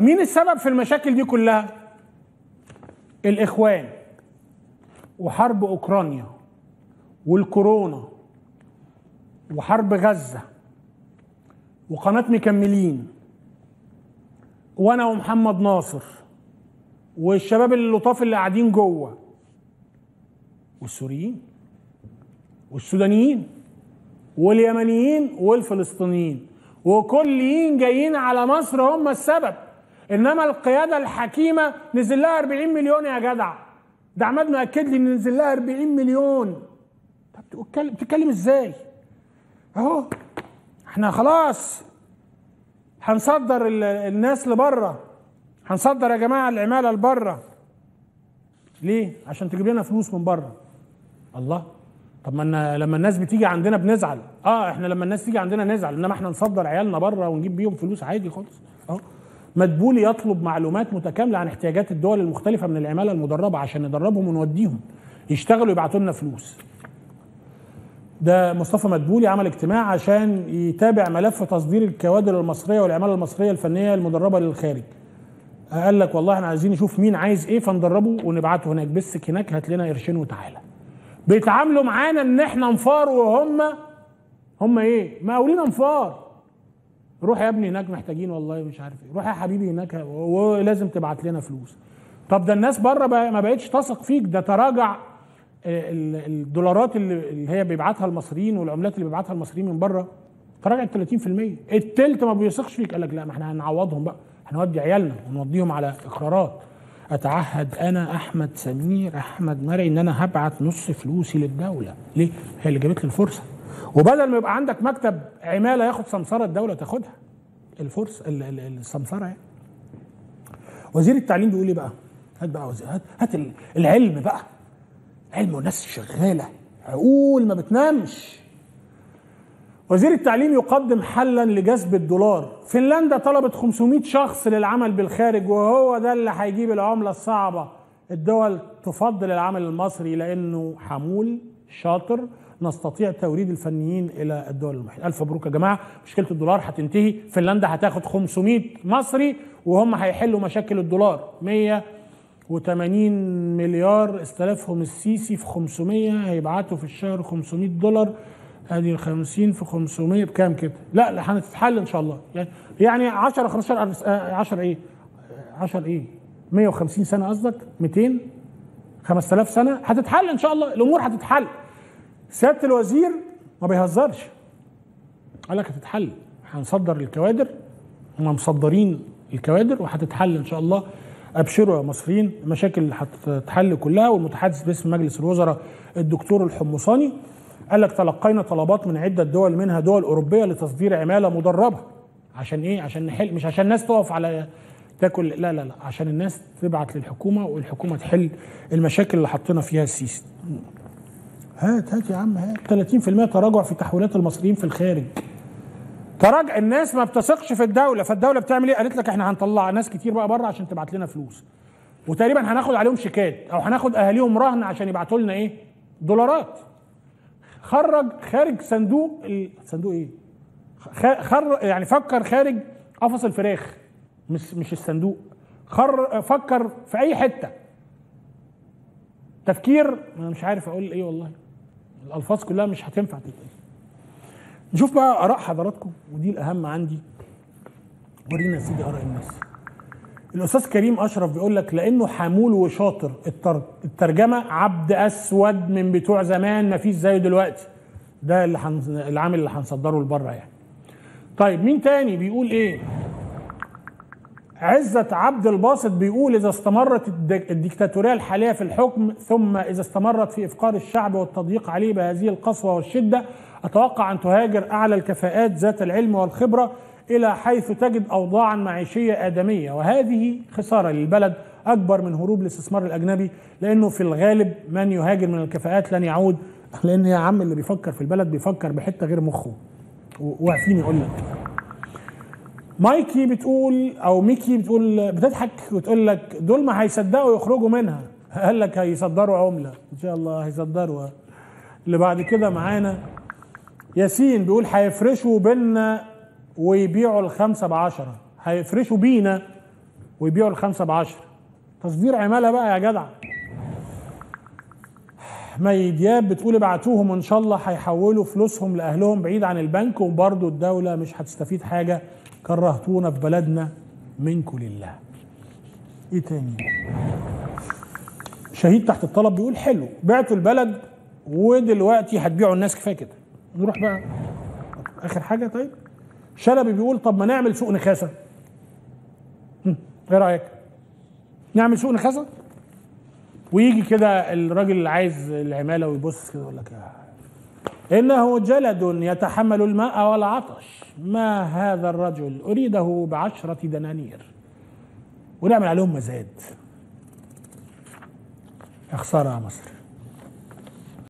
مين السبب في المشاكل دي كلها الاخوان وحرب اوكرانيا والكورونا وحرب غزه وقناه مكملين وانا ومحمد ناصر والشباب اللطاف اللي قاعدين جوه والسوريين والسودانيين واليمنيين والفلسطينيين وكليين جايين على مصر هم السبب انما القياده الحكيمه نزل لها 40 مليون يا جدع ده عماد مأكد لي ان نزل لها 40 مليون طب بتتكلم بتتكلم ازاي اهو احنا خلاص هنصدر ال- الناس لبره هنصدر يا جماعه العماله لبره ليه عشان تجيب لنا فلوس من بره الله طب ما إن- لما الناس بتيجي عندنا بنزعل اه احنا لما الناس تيجي عندنا نزعل انما احنا نصدر عيالنا بره ونجيب بيهم فلوس عادي خالص اه مدبولي يطلب معلومات متكامله عن احتياجات الدول المختلفه من العماله المدربه عشان ندربهم ونوديهم يشتغلوا يبعتوا لنا فلوس ده مصطفى مدبولي عمل اجتماع عشان يتابع ملف تصدير الكوادر المصريه والعماله المصريه الفنيه المدربه للخارج قال لك والله احنا عايزين نشوف مين عايز ايه فندربه ونبعته هناك بسك هناك هات لنا قرشين وتعالى بيتعاملوا معانا ان احنا انفار وهم هم ايه مقاولين انفار روح يا ابني هناك محتاجين والله مش عارف ايه روح يا حبيبي هناك ولازم تبعت لنا فلوس طب ده الناس بره بقى ما بقتش تثق فيك ده تراجع ال- ال- الدولارات اللي اللي هي بيبعتها المصريين والعملات اللي بيبعتها المصريين من بره تراجعت 30% التلت ما بيثقش فيك قال لك لا ما احنا هنعوضهم بقى هنودي عيالنا ونوديهم على اقرارات اتعهد انا احمد سمير احمد مرعي ان انا هبعت نص فلوسي للدوله ليه هي اللي جابت لي الفرصه وبدل ما يبقى عندك مكتب عماله ياخد سمسره الدوله تاخدها الفرصه ال- ال- السمسره يعني وزير التعليم بيقول ايه بقى هات بقى وزير هات, هات ال- العلم بقى علم وناس شغاله عقول ما بتنامش وزير التعليم يقدم حلا لجذب الدولار فنلندا طلبت 500 شخص للعمل بالخارج وهو ده اللي هيجيب العملة الصعبة الدول تفضل العمل المصري لأنه حمول شاطر نستطيع توريد الفنيين إلى الدول المحيطة ألف مبروك يا جماعة مشكلة الدولار هتنتهي فنلندا هتاخد 500 مصري وهم هيحلوا مشاكل الدولار 180 مليار استلفهم السيسي في 500 هيبعتوا في الشهر 500 دولار ادي ال 50 في 500 بكام كده؟ لا لا هتتحل ان شاء الله يعني يعني 10 15 ألف- آه، 10 ايه؟ 10 ايه؟ 150 سنه قصدك؟ 200 5000 سنه هتتحل ان شاء الله الامور هتتحل سياده الوزير ما بيهزرش قال لك هتتحل هنصدر الكوادر هم مصدرين الكوادر وهتتحل ان شاء الله ابشروا يا مصريين المشاكل هتتحل كلها والمتحدث باسم مجلس الوزراء الدكتور الحمصاني قال لك تلقينا طلبات من عده دول منها دول اوروبيه لتصدير عماله مدربه عشان ايه عشان نحل مش عشان الناس تقف على تاكل لا لا لا عشان الناس تبعت للحكومه والحكومه تحل المشاكل اللي حطينا فيها السيسي هات هات يا عم هات 30% تراجع في تحويلات المصريين في الخارج تراجع الناس ما بتثقش في الدوله فالدوله بتعمل ايه قالت لك احنا هنطلع ناس كتير بقى بره عشان تبعت لنا فلوس وتقريبا هناخد عليهم شيكات او هناخد اهاليهم رهن عشان يبعتوا لنا ايه دولارات خرج خارج صندوق ال- صندوق ايه خ- خر يعني فكر خارج قفص الفراخ مش مش الصندوق خر فكر في اي حته تفكير انا مش عارف اقول ايه والله الالفاظ كلها مش هتنفع تتقال نشوف بقى اراء حضراتكم ودي الاهم عندي ورينا يا سيدي اراء الناس الاستاذ كريم اشرف بيقول لك لانه حمول وشاطر التر... الترجمه عبد اسود من بتوع زمان ما فيش زيه دلوقتي ده اللي حن... العامل اللي هنصدره لبره يعني طيب مين تاني بيقول ايه عزة عبد الباسط بيقول إذا استمرت الد- الديكتاتورية الحالية في الحكم ثم إذا استمرت في إفقار الشعب والتضييق عليه بهذه القسوة والشدة أتوقع أن تهاجر أعلى الكفاءات ذات العلم والخبرة إلى حيث تجد أوضاعا معيشية آدمية وهذه خسارة للبلد أكبر من هروب الاستثمار الأجنبي لأنه في الغالب من يهاجر من الكفاءات لن يعود لأن يا عم اللي بيفكر في البلد بيفكر بحتة غير مخه و- واقفين يقول لك مايكي بتقول او ميكي بتقول بتضحك وتقول لك دول ما هيصدقوا يخرجوا منها قال لك هيصدروا عمله ان شاء الله هيصدروا اللي بعد كده معانا ياسين بيقول هيفرشوا بينا ويبيعوا الخمسه بعشره هيفرشوا بينا ويبيعوا الخمسة بعشرة تصدير عمالة بقى يا جدع مي دياب بتقول ابعتوهم وان شاء الله هيحولوا فلوسهم لاهلهم بعيد عن البنك وبرضه الدوله مش هتستفيد حاجه كرهتونا في بلدنا منكم لله. ايه تاني؟ شهيد تحت الطلب بيقول حلو بعتوا البلد ودلوقتي هتبيعوا الناس كفايه كده. نروح بقى اخر حاجه طيب؟ شلبي بيقول طب ما نعمل سوق نخاسه. هم، ايه رايك؟ نعمل سوق نخاسه؟ ويجي كده الراجل اللي عايز العماله ويبص كده يقول لك آه. انه جلد يتحمل الماء والعطش ما هذا الرجل اريده بعشره دنانير ونعمل عليهم مزاد يا خساره يا مصر